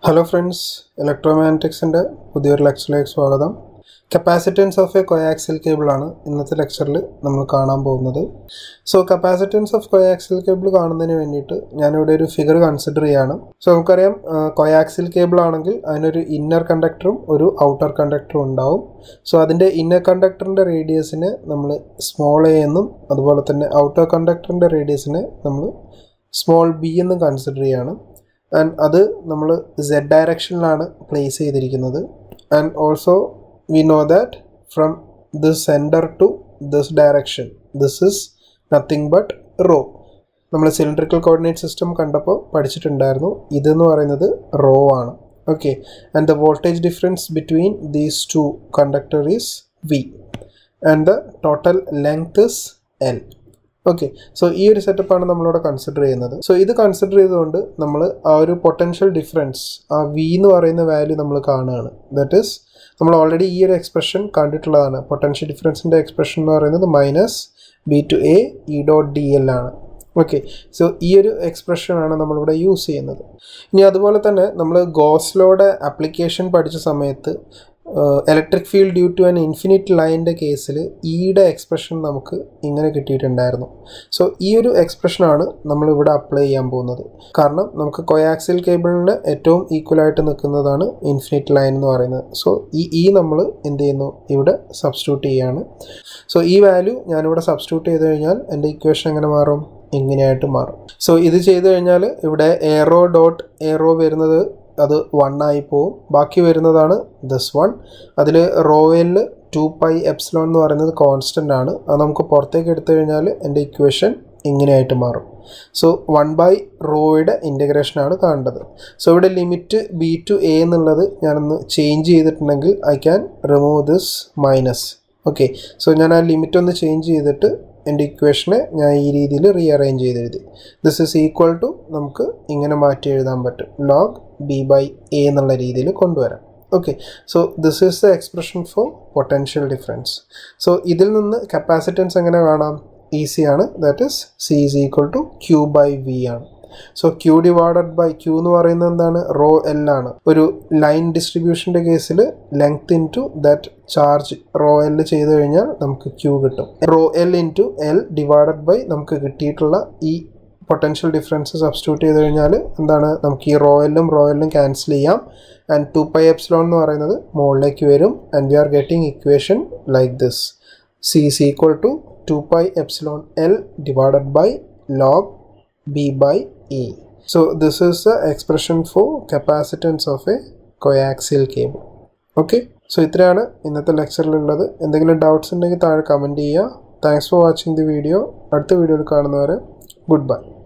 hello friends ഇലക്ട്രോമാഗ്നറ്റിക്സിൻ്റെ പുതിയൊരു ലെക്ചറിലേക്ക് സ്വാഗതം capacitance of a coaxial cable ആണ് ഇന്നത്തെ ലെക്ചറിൽ നമ്മൾ കാണാൻ പോകുന്നത് so capacitance of coaxial cable കാണുന്നതിന് വേണ്ടിയിട്ട് ഞാനിവിടെ ഒരു ഫിഗർ കൺസിഡർ ചെയ്യാണ് സോ നമുക്കറിയാം കൊയാക്സിൽ കേബിൾ ആണെങ്കിൽ അതിനൊരു ഇന്നർ കണ്ടക്ടറും ഒരു ഔട്ടർ കണ്ടക്ടറും ഉണ്ടാവും സോ അതിൻ്റെ ഇന്നർ കണ്ടക്ടറിൻ്റെ റേഡിയസിന് നമ്മൾ സ്മോൾ എ എന്നും അതുപോലെ തന്നെ ഔട്ടർ കണ്ടക്ടറിൻ്റെ റേഡിയസിന് നമ്മൾ സ്മോൾ ബി എന്നും കൺസിഡർ ചെയ്യാണ് ആൻഡ് അത് നമ്മൾ സെഡ് ഡയറക്ഷനിലാണ് പ്ലേസ് ചെയ്തിരിക്കുന്നത് and also we know that from this centre to this direction this is nothing but rho നമ്മൾ സിലിണ്ടറിക്കൽ കോർഡിനേറ്റ് സിസ്റ്റം കണ്ടപ്പോൾ പഠിച്ചിട്ടുണ്ടായിരുന്നു ഇതെന്ന് പറയുന്നത് റോ ആണ് okay and the voltage difference between these two conductor is V and the total length is L okay so ഈ ഒരു സെറ്റപ്പാണ് നമ്മളിവിടെ കൺസിഡർ ചെയ്യുന്നത് സോ ഇത് കൺസിഡർ ചെയ്തുകൊണ്ട് നമ്മൾ ആ ഒരു പൊട്ടൻഷ്യൽ ഡിഫറൻസ് ആ വി എന്ന് പറയുന്ന വാല്യൂ നമ്മൾ കാണുകയാണ് ദറ്റ് ഈസ് നമ്മൾ ഓൾറെഡി ഈ ഒരു എക്സ്പ്രഷൻ കണ്ടിട്ടുള്ളതാണ് പൊട്ടൻഷ്യൽ ഡിഫറൻസിൻ്റെ എക്സ്പ്രഷൻ എന്ന് പറയുന്നത് minus B to A E dot D L ആണ് ഓക്കെ സോ ഈ ഒരു എക്സ്പ്രഷനാണ് നമ്മളിവിടെ യൂസ് ചെയ്യുന്നത് ഇനി അതുപോലെ തന്നെ നമ്മൾ ഗോസ്ലോയുടെ ആപ്ലിക്കേഷൻ പഠിച്ച സമയത്ത് electric field due to an infinite ലൈനിൻ്റെ കേസിൽ ഈയുടെ എക്സ്പ്രഷൻ നമുക്ക് ഇങ്ങനെ കിട്ടിയിട്ടുണ്ടായിരുന്നു സോ ഈ ഒരു എക്സ്പ്രഷനാണ് നമ്മളിവിടെ അപ്ലൈ ചെയ്യാൻ പോകുന്നത് കാരണം നമുക്ക് കൊയാക്സിൽ കേബിളിന് ഏറ്റവും ഈക്വൽ ആയിട്ട് നിൽക്കുന്നതാണ് ഇൻഫിനിറ്റ് ലൈൻ എന്ന് പറയുന്നത് സോ ഈ ഈ നമ്മൾ എന്ത് ചെയ്യുന്നു ഇവിടെ സബ്സ്റ്റിറ്റ്യൂട്ട് ചെയ്യാണ് സോ ഈ വാല്യൂ ഞാനിവിടെ സബ്സ്റ്റിറ്റ്യൂട്ട് ചെയ്ത് കഴിഞ്ഞാൽ എൻ്റെ ഇക്വേഷൻ എങ്ങനെ മാറും ഇങ്ങനെയായിട്ട് മാറും സോ ഇത് ചെയ്ത് കഴിഞ്ഞാൽ ഇവിടെ എയറോ ഡോട്ട് എയറോ വരുന്നത് അത് വൺ ആയി പോവും ബാക്കി വരുന്നതാണ് ദിസ് വൺ അതിൽ റോവലിൽ ടു പൈ എപ്സിലോൺ എന്ന് പറയുന്നത് കോൺസ്റ്റൻ്റ് ആണ് അത് നമുക്ക് പുറത്തേക്ക് എടുത്തു കഴിഞ്ഞാൽ എൻ്റെ ഇക്വേഷൻ ഇങ്ങനെയായിട്ട് മാറും സോ വൺ ബൈ റോയുടെ ഇൻറ്റഗ്രേഷനാണ് കാണേണ്ടത് സോ ഇവിടെ ലിമിറ്റ് ബി ടു എ എന്നുള്ളത് ഞാനൊന്ന് ചേഞ്ച് ചെയ്തിട്ടുണ്ടെങ്കിൽ I can remove this minus okay so ഞാൻ ആ ലിമിറ്റ് ഒന്ന് ചേഞ്ച് ചെയ്തിട്ട് എൻ്റെ ഇക്വേഷനെ ഞാൻ ഈ രീതിയിൽ റീഅറേഞ്ച് ചെയ്ത് എഴുതി ദിസ് ഇസ് ഈക്വൽ ടു നമുക്ക് ഇങ്ങനെ മാറ്റി എഴുതാൻ പറ്റും ലോഗ് ബി ബൈ എ എന്നുള്ള രീതിയിൽ കൊണ്ടുവരാം okay so this is the expression for potential difference so ഇതിൽ നിന്ന് കപ്പാസിറ്റൻസ് എങ്ങനെ കാണാം ഈസിയാണ് that is C is equal to Q by V ആണ് so Q divided by Q എന്ന് പറയുന്നത് എന്താണ് റോ എൽ ആണ് ഒരു ലൈൻ ഡിസ്ട്രിബ്യൂഷൻ്റെ കേസിൽ length into that charge rho L ചെയ്ത് കഴിഞ്ഞാൽ നമുക്ക് ക്യൂ കിട്ടും rho L into L divided by നമുക്ക് കിട്ടിയിട്ടുള്ള ഈ പൊട്ടൻഷ്യൽ ഡിഫറൻസ് സബ്സ്റ്റിറ്റ്യൂട്ട് ചെയ്ത് കഴിഞ്ഞാൽ എന്താണ് നമുക്ക് ഈ റോയലും റോയലും ക്യാൻസൽ ചെയ്യാം ആൻഡ് ടു പൈ എപ്സിലോൺ എന്ന് പറയുന്നത് മുകളിലേക്ക് വരും and we are getting equation like this C is equal to two pi epsilon L divided by log B by E so this is the expression for capacitance of a coaxial cable okay so ഇത്രയാണ് ഇന്നത്തെ ലെക്ചറിലുള്ളത് എന്തെങ്കിലും doubts ഉണ്ടെങ്കിൽ താഴെ comment ചെയ്യുക thanks for watching the video അടുത്ത വീഡിയോയിൽ കാണുന്നവരെ ഗുഡ് ബൈ